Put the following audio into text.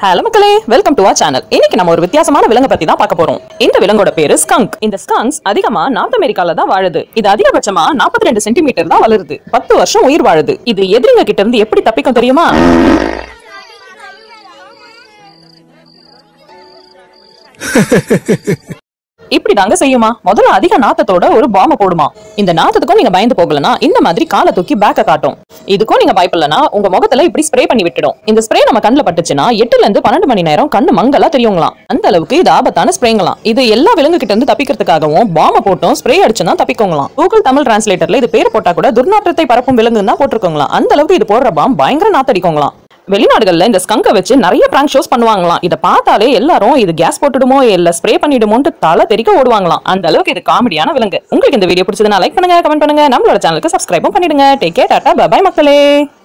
hello மக்களே welcome to our channel இன்னைக்கு நம்ம ஒரு வித்தியாசமான விலங்கை பத்தி தான் பார்க்க போறோம் இந்த விலங்கோட பேரு ஸ்கங்க் இந்த ஸ்கங்க்ஸ் அதிகமா நார்த் அமெரிக்கால தான் வாழுது இது அதிகபட்சமா 42 ரெண்டு சென்டிமீட்டர் தான் வளருது பத்து வருஷம் உயிர் வாழுது இது எதிரிங்க கிட்ட இருந்து எப்படி தப்பிக்கும் தெரியுமா இப்படி தாங்க செய்யுமா முதல்ல அதிக நாத்தத்தோட ஒரு பாம்ப போடுமா இந்த நாத்தத்துக்கும் நீங்க பயந்து போகலனா இந்த மாதிரி காலை தூக்கி பேக்க காட்டும் இதுக்கும் நீங்க பயப்படலனா உங்க முகத்துல இப்படி ஸ்ப்ரே பண்ணி விட்டுடும் இந்த ஸ்ப்ரே நம்ம கண்ணுல பட்டுச்சுன்னா எட்டுல இருந்து பன்னெண்டு மணி நேரம் கண்ணு மங்கலா தெரியுங்களாம் அந்த அளவுக்கு இது ஆபத்தான ஸ்ப்ரேங்களாம் இது எல்லா விலங்கு கிட்ட இருந்து தப்பிக்கிறதுக்காகவும் பாம்ப போட்டும் ஸ்ப்ரே அடிச்சுன்னா தப்பிக்கோங்களாம் கூகுள் தமிழ் டிரான்ஸ்லேட்டர்ல இது பேர் போட்டா கூட துர்நாற்றத்தை பரப்பும் விலங்குன்னு தான் போட்டிருக்கோங்களாம் அந்த அளவுக்கு இது போடுற பாம் பயங்கர நாத்தடிக்கோங்களாம் வெளிநாடுகள்ல இந்த ஸ்கங்கை வச்சு நிறைய பிராங்க் ஷோஸ் பண்ணுவாங்களாம் இதை பார்த்தாலே எல்லாரும் இது கேஸ் போட்டுடுமோ இல்ல ஸ்ப்ரே பண்ணிடுமோன்ட்டு தலை தெறிக்க ஓடுவாங்களாம் அந்த அளவுக்கு இது காமெடியான விலங்கு உங்களுக்கு இந்த வீடியோ பிடிச்சதுன்னா லைக் பண்ணுங்க கமெண்ட் பண்ணுங்க நம்மளோட சேனலுக்கு சப்ஸ்கிரைபும் பண்ணிடுங்க டேக் கேர் டாடா பபாய் மக்களே